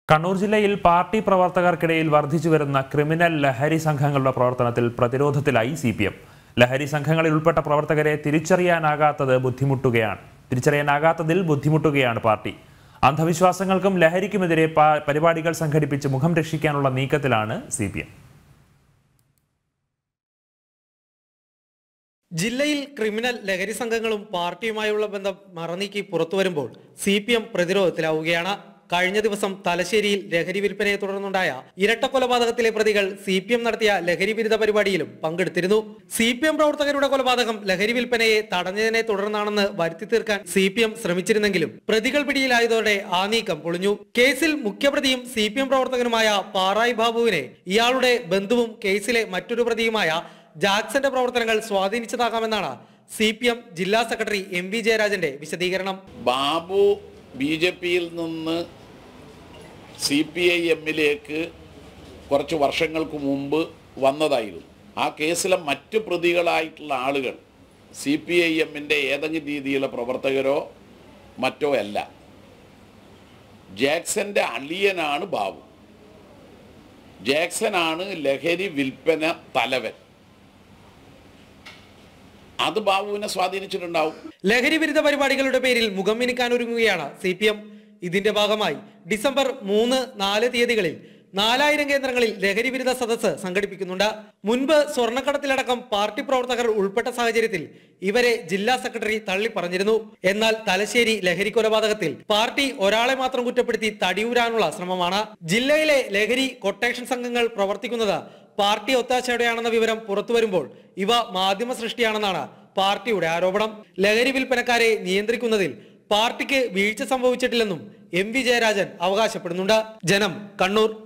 കണ്ണൂർ ജില്ലയിൽ പാർട്ടി പ്രവർത്തകർക്കിടയിൽ വർദ്ധിച്ചു വരുന്ന ക്രിമിനൽ ലഹരി സംഘങ്ങളുടെ പ്രവർത്തനത്തിൽ പ്രതിരോധത്തിലായി സി പി എം ലഹരി സംഘങ്ങളിൽ ഉൾപ്പെട്ട പ്രവർത്തകരെ തിരിച്ചറിയാനാകാത്തത് ബുദ്ധിമുട്ടുകയാണ് തിരിച്ചറിയാനാകാത്തതിൽ ബുദ്ധിമുട്ടുകയാണ് പാർട്ടി അന്ധവിശ്വാസങ്ങൾക്കും ലഹരിക്കുമെതിരെ പാ- പരിപാടികൾ സംഘടിപ്പിച്ച് മുഖം രക്ഷിക്കാനുള്ള നീക്കത്തിലാണ് സി പി എം ജില്ലയിൽ ക്രിമിനൽ ലഹരി സംഘങ്ങളും പാർട്ടിയുമായുള്ള ബന്ധം മറനീക്കി പുറത്തു വരുമ്പോൾ സി പി എം പ്രതിരോധത്തിലാവുകയാണ് കഴിഞ്ഞ ദിവസം തലശ്ശേരിയിൽ ലഹരി വിൽപ്പനയെ തുടർന്നുണ്ടായ ഇരട്ടക്കൊലപാതകത്തിലെ പ്രതികൾ സി പി എം നടത്തിയ ലഹരി വിരുദ്ധ പരിപാടിയിലും പങ്കെടുത്തിരുന്നു സി പി എം പ്രവർത്തകരുടെ കൊലപാതകം ലഹരി വിൽപ്പനയെ തടഞ്ഞതിനെ തുടർന്നാണെന്ന് വരുത്തി തീർക്കാൻ സി പി എം ശ്രമിച്ചിരുന്നെങ്കിലും പ്രതികൾ പിടിയിലായതോടെ ആ നീക്കം പൊളിഞ്ഞു കേസിൽ മുഖ്യപ്രതിയും സി പി എം പ്രവർത്തകനുമായ പാറായി ബാബുവിനെ ഇയാളുടെ ബന്ധുവും കേസിലെ മറ്റൊരു പ്രതിയുമായ ജാക്സന്റെ പ്രവർത്തനങ്ങൾ സ്വാധീനിച്ചതാകാമെന്നാണ് സി പി എം ജില്ലാ സെക്രട്ടറി എം വി ജയരാജന്റെ വിശദീകരണം ബാബു ബി ജെ പിയിൽ നിന്ന് സി പി ഐ എമ്മിലേക്ക് കുറച്ച് വർഷങ്ങൾക്ക് മുമ്പ് വന്നതായിരുന്നു ആ കേസിലെ മറ്റ് പ്രതികളായിട്ടുള്ള ആളുകൾ സി പി ഐ എമ്മിൻ്റെ ഏതെങ്കിലും രീതിയിലുള്ള പ്രവർത്തകരോ മറ്റോ അല്ല ജാക്സന്റെ അളിയനാണ് ബാബു ജാക്സനാണ് ലഹരി വിൽപ്പന തലവൻ അത് ബാബുവിനെ സ്വാധീനിച്ചിട്ടുണ്ടാവും ലഹരി വിരുദ്ധ പരിപാടികളുടെ പേരിൽ മുഖം മിനുക്കാൻ ഒരുങ്ങുകയാണ് സി പി എം ഇതിന്റെ ഭാഗമായി ഡിസംബർ മൂന്ന് നാല് തീയതികളിൽ നാലായിരം കേന്ദ്രങ്ങളിൽ ലഹരി വിരുദ്ധ സദസ്സ് സംഘടിപ്പിക്കുന്നുണ്ട് മുൻപ് സ്വർണ്ണക്കടത്തിലടക്കം പാർട്ടി പ്രവർത്തകർ ഉൾപ്പെട്ട സാഹചര്യത്തിൽ ഇവരെ ജില്ലാ സെക്രട്ടറി തള്ളി പറഞ്ഞിരുന്നു എന്നാൽ തലശ്ശേരി ലഹരി കൊലപാതകത്തിൽ പാർട്ടി ഒരാളെ മാത്രം കുറ്റപ്പെടുത്തി തടിയൂരാനുള്ള ശ്രമമാണ് ജില്ലയിലെ ലഹരി കൊട്ടേഷൻ സംഘങ്ങൾ പ്രവർത്തിക്കുന്നത് പാർട്ടി ഒത്താശയോടെയാണെന്ന വിവരം പുറത്തുവരുമ്പോൾ ഇവ മാധ്യമ സൃഷ്ടിയാണെന്നാണ് പാർട്ടിയുടെ ആരോപണം ലഹരി വിൽപ്പനക്കാരെ നിയന്ത്രിക്കുന്നതിൽ പാർട്ടിക്ക് വീഴ്ച സംഭവിച്ചിട്ടില്ലെന്നും എം വി ജയരാജൻ അവകാശപ്പെടുന്നുണ്ട് ജനം കണ്ണൂർ